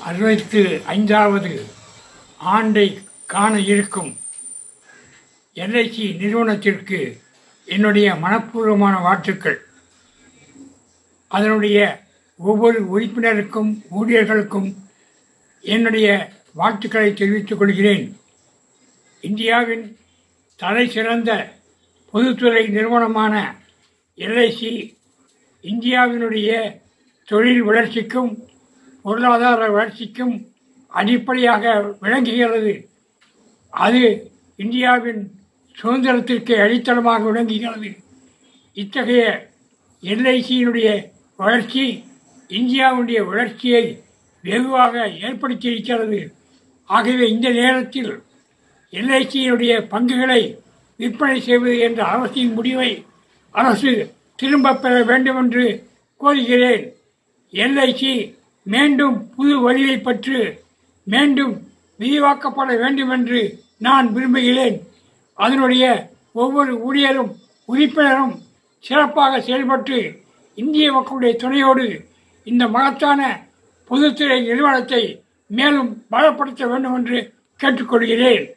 அறுபத்து ஐந்தாவது ஆண்டை காண இருக்கும் எல்ஐசி நிறுவனத்திற்கு என்னுடைய மனப்பூர்வமான வாழ்த்துக்கள் அதனுடைய ஒவ்வொரு உறுப்பினருக்கும் ஊழியர்களுக்கும் என்னுடைய வாழ்த்துக்களை தெரிவித்துக் கொள்கிறேன் இந்தியாவின் தலை சிறந்த பொதுத்துறை நிறுவனமான எல்ஐசி இந்தியாவினுடைய தொழில் வளர்ச்சிக்கும் பொருளாதார வளர்ச்சிக்கும் அடிப்படையாக விளங்குகிறது அது இந்தியாவின் சுதந்திரத்திற்கு அடித்தளமாக விளங்குகிறது இத்தகைய எல்ஐசியினுடைய வளர்ச்சி இந்தியாவுடைய வளர்ச்சியை வெகுவாக ஏற்படுத்தியிருக்கிறது ஆகவே இந்த நேரத்தில் எல்ஐசியினுடைய பங்குகளை விற்பனை செய்வது என்ற அரசின் முடிவை அரசு திரும்பப் பெற வேண்டும் என்று கோருகிறேன் எல்ஐசி மீண்டும் புது வழியை பற்றி மீண்டும் விரிவாக்கப்பட வேண்டும் என்று நான் விரும்புகிறேன் அதனுடைய ஒவ்வொரு ஊழியரும் உறுப்பினரும் சிறப்பாக செயல்பட்டு இந்திய மக்களுடைய துணையோடு இந்த மகத்தான பொதுத்துறை நிறுவனத்தை மேலும் பலப்படுத்த வேண்டும் என்று கேட்டுக்கொள்கிறேன்